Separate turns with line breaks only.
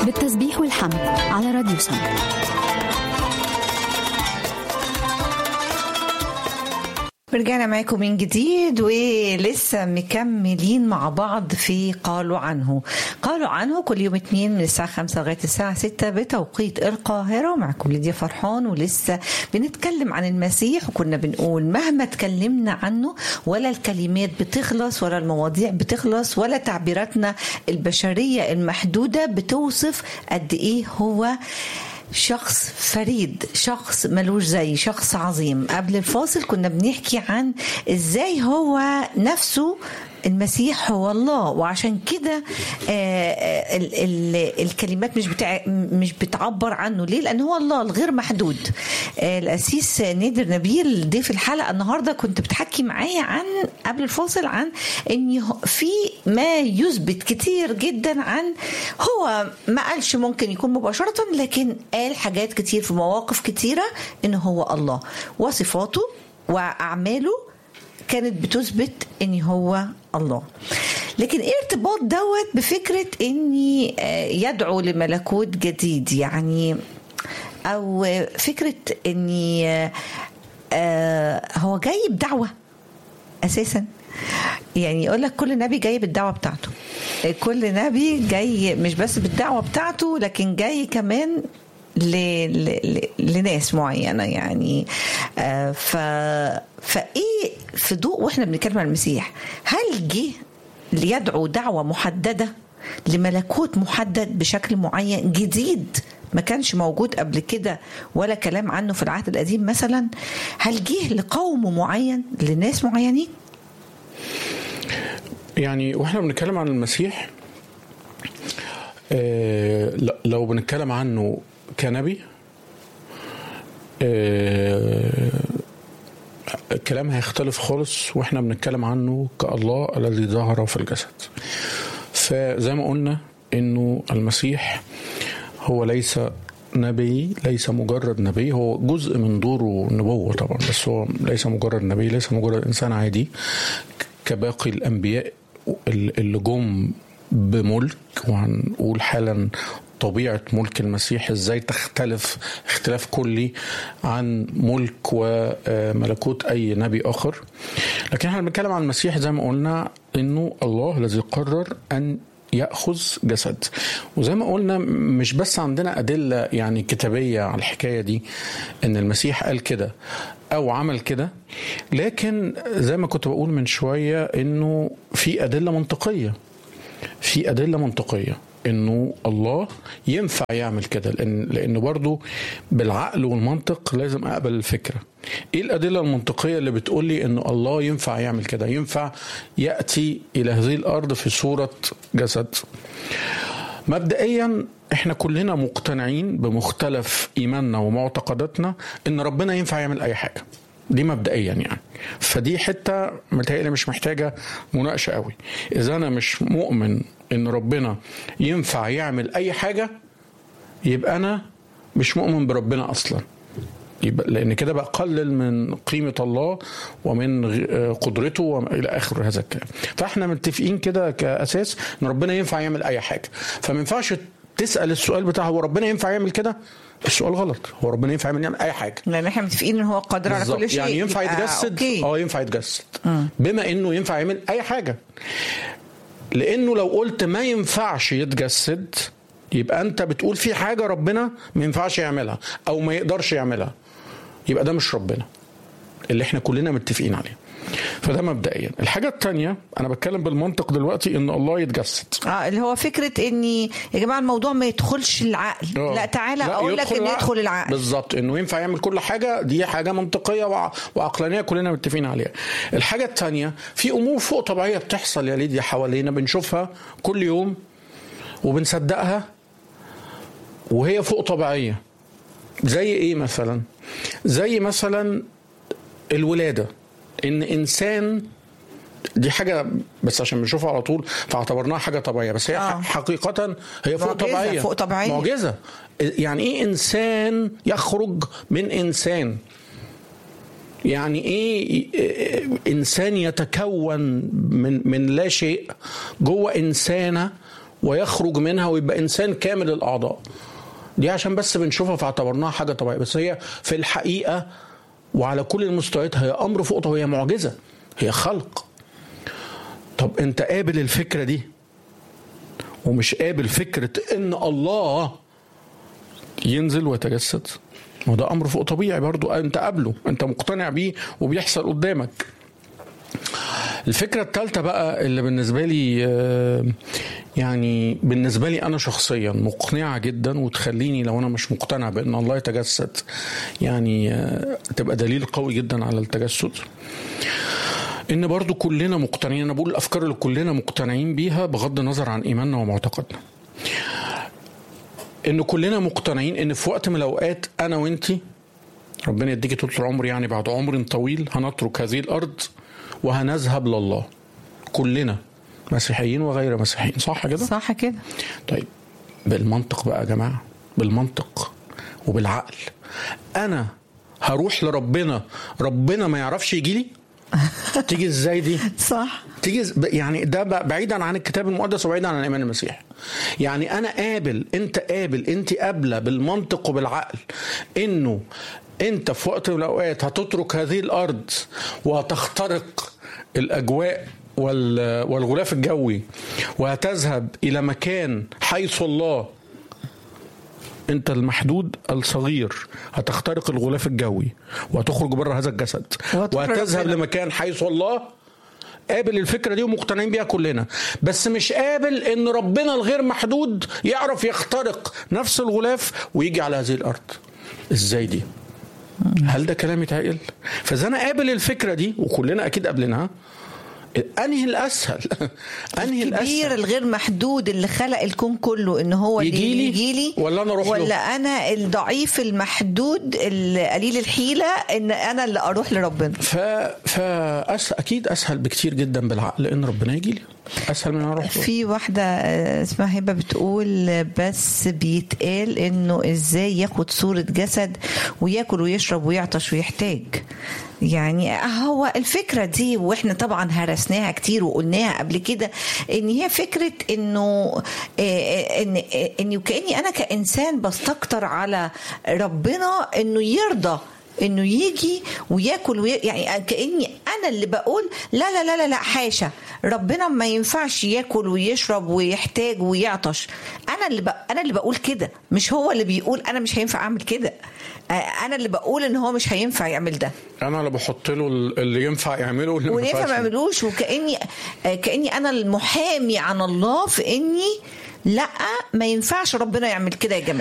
بالتسبيح والحمد على راديو سمع
رجعنا معاكم من جديد ولسه مكملين مع بعض في قالوا عنه قالوا عنه كل يوم اتنين من الساعة خمسة لغاية الساعة ستة بتوقيت القاهرة ومعكم ليديا فرحان ولسه بنتكلم عن المسيح وكنا بنقول مهما اتكلمنا عنه ولا الكلمات بتخلص ولا المواضيع بتخلص ولا تعبيراتنا البشرية المحدودة بتوصف قد ايه هو شخص فريد شخص ملوش زي شخص عظيم قبل الفاصل كنا بنحكي عن ازاي هو نفسه المسيح هو الله وعشان كده آه، ال- ال- الكلمات مش بتاع مش بتعبر عنه ليه لان هو الله الغير محدود آه، الاسيس نادر نبيل ضيف الحلقه النهارده كنت بتحكي معايا عن قبل الفاصل عن ان هو- في ما يثبت كتير جدا عن هو ما قالش ممكن يكون مباشره لكن قال حاجات كتير في مواقف كتيره ان هو الله وصفاته واعماله كانت بتثبت ان هو الله لكن ايه ارتباط دوت بفكره اني آه، يدعو لملكوت جديد يعني او فكره اني آه، آه، هو جاي بدعوه اساسا يعني يقول لك كل نبي جاي بالدعوه بتاعته كل نبي جاي مش بس بالدعوه بتاعته لكن جاي كمان ل... ل... ل... لناس معينه يعني آه ف فايه في ضوء واحنا بنتكلم عن المسيح هل جه ليدعو دعوه محدده لملكوت محدد بشكل معين جديد ما كانش موجود قبل كده ولا كلام عنه في العهد القديم مثلا هل جه لقوم معين لناس معينين
يعني واحنا بنتكلم عن المسيح آه ل- لو بنتكلم عنه كنبي آه الكلام هيختلف خالص واحنا بنتكلم عنه كالله الذي ظهر في الجسد فزي ما قلنا انه المسيح هو ليس نبي ليس مجرد نبي هو جزء من دوره نبوة طبعا بس هو ليس مجرد نبي ليس مجرد إنسان عادي كباقي الأنبياء اللي جم بملك وهنقول حالا طبيعة ملك المسيح ازاي تختلف اختلاف كلي عن ملك وملكوت اي نبي اخر لكن احنا بنتكلم عن المسيح زي ما قلنا انه الله الذي قرر ان ياخذ جسد وزي ما قلنا مش بس عندنا ادله يعني كتابيه على الحكايه دي ان المسيح قال كده او عمل كده لكن زي ما كنت بقول من شويه انه في ادله منطقيه في ادله منطقيه انه الله ينفع يعمل كده لان لانه برضه بالعقل والمنطق لازم اقبل الفكره ايه الادله المنطقيه اللي بتقول لي انه الله ينفع يعمل كده ينفع ياتي الى هذه الارض في صوره جسد مبدئيا احنا كلنا مقتنعين بمختلف ايماننا ومعتقداتنا ان ربنا ينفع يعمل اي حاجه دي مبدئيا يعني فدي حته متهيألي مش محتاجه مناقشه قوي اذا انا مش مؤمن ان ربنا ينفع يعمل اي حاجه يبقى انا مش مؤمن بربنا اصلا يبقى لان كده بقلل من قيمه الله ومن غ- قدرته والى اخر هذا الكلام فاحنا متفقين كده كاساس ان ربنا ينفع يعمل اي حاجه فما ينفعش تسال السؤال بتاع هو ربنا ينفع يعمل كده السؤال غلط هو ربنا ينفع يعمل اي حاجه
لان احنا متفقين ان هو قادر على كل
بالظبط.
شيء
يعني ينفع
يبقى
يتجسد
أوكي.
اه ينفع يتجسد بما انه ينفع يعمل اي حاجه لانه لو قلت ما ينفعش يتجسد يبقى انت بتقول في حاجه ربنا ما ينفعش يعملها او ما يقدرش يعملها يبقى ده مش ربنا اللي احنا كلنا متفقين عليه فده مبدئيا الحاجه الثانيه انا بتكلم بالمنطق دلوقتي ان الله يتجسد
اه اللي هو فكره اني يا جماعه الموضوع ما يدخلش العقل
آه.
لا تعالى
لا،
اقول لك انه يدخل العقل
بالظبط انه ينفع يعمل كل حاجه دي حاجه منطقيه وع- وعقلانيه كلنا متفقين عليها الحاجه الثانيه في امور فوق طبيعيه بتحصل يا ليديا حوالينا بنشوفها كل يوم وبنصدقها وهي فوق طبيعيه زي ايه مثلا زي مثلا الولاده ان انسان دي حاجه بس عشان بنشوفها على طول فاعتبرناها حاجه طبيعيه بس هي
آه.
آه. حقيقه هي فوق
معجزة،
طبيعيه
فوق طبيعية.
معجزه يعني ايه انسان يخرج من انسان يعني ايه انسان يتكون من من لا شيء جوه انسانه ويخرج منها ويبقى انسان كامل الاعضاء دي عشان بس بنشوفها فاعتبرناها حاجه طبيعيه بس هي في الحقيقه وعلى كل المستويات هي امر فوق وهي معجزه هي خلق طب انت قابل الفكره دي ومش قابل فكره ان الله ينزل ويتجسد ما ده امر فوق طبيعي برضو انت قابله انت مقتنع بيه وبيحصل قدامك الفكره الثالثه بقى اللي بالنسبه لي آه، يعني بالنسبه لي انا شخصيا مقنعه جدا وتخليني لو انا مش مقتنع بان الله يتجسد يعني آه، تبقى دليل قوي جدا على التجسد ان برضو كلنا مقتنعين انا بقول الافكار اللي كلنا مقتنعين بيها بغض النظر عن ايماننا ومعتقدنا ان كلنا مقتنعين ان في وقت من الاوقات انا وانتي ربنا يديكي طول العمر يعني بعد عمر طويل هنترك هذه الارض وهنذهب لله كلنا مسيحيين وغير مسيحيين صح كده؟
صح كده
طيب بالمنطق بقى يا جماعه بالمنطق وبالعقل انا هروح لربنا ربنا ما يعرفش يجي لي تيجي ازاي دي
صح
تيجي ز- يعني ده بقى بعيدا عن الكتاب المقدس وبعيدا عن الايمان المسيحي يعني انا قابل انت قابل انت قابله بالمنطق وبالعقل انه انت في وقت من الاوقات هتترك هذه الارض وهتخترق الاجواء وال- والغلاف الجوي وهتذهب الى مكان حيث الله انت المحدود الصغير هتخترق الغلاف الجوي وهتخرج بره هذا الجسد
وهتروح
وهتذهب
لربنا.
لمكان حيث الله قابل الفكره دي ومقتنعين بيها كلنا بس مش قابل ان ربنا الغير محدود يعرف يخترق نفس الغلاف ويجي على هذه الارض ازاي دي هل ده كلام يتعقل فاذا انا قابل الفكره دي وكلنا اكيد قابلينها انهي الاسهل انهي
الكبير
الاسهل
الغير محدود اللي خلق الكون كله ان هو اللي
يجيلي
يجي لي
ولا أنا أروح له؟
ولا انا الضعيف المحدود القليل الحيله ان انا اللي اروح لربنا
ف فأس... اكيد اسهل بكتير جدا بالعقل ان ربنا يجي لي اسهل من أن اروح له.
في واحدة آه، اسمها هبة بتقول بس بيتقال انه ازاي ياخد صورة جسد وياكل ويشرب ويعطش ويحتاج يعني هو الفكرة دي واحنا طبعا هرسناها كتير وقلناها قبل كده ان هي فكرة انه آه، ان آه، انه كأني انا كإنسان بستكتر على ربنا انه يرضى انه يجي وياكل وي... يعني كاني انا اللي بقول لا لا لا لا لا حاشا ربنا ما ينفعش ياكل ويشرب ويحتاج ويعطش انا اللي ب... انا اللي بقول كده مش هو اللي بيقول انا مش هينفع اعمل كده آه، انا اللي بقول ان هو مش هينفع يعمل ده
انا اللي بحط له اللي ينفع يعمله واللي ما
ونفع
ينفعش
ما يعملوش وكاني آه، كاني انا المحامي عن الله في اني لا ما ينفعش ربنا يعمل كده يا جماعه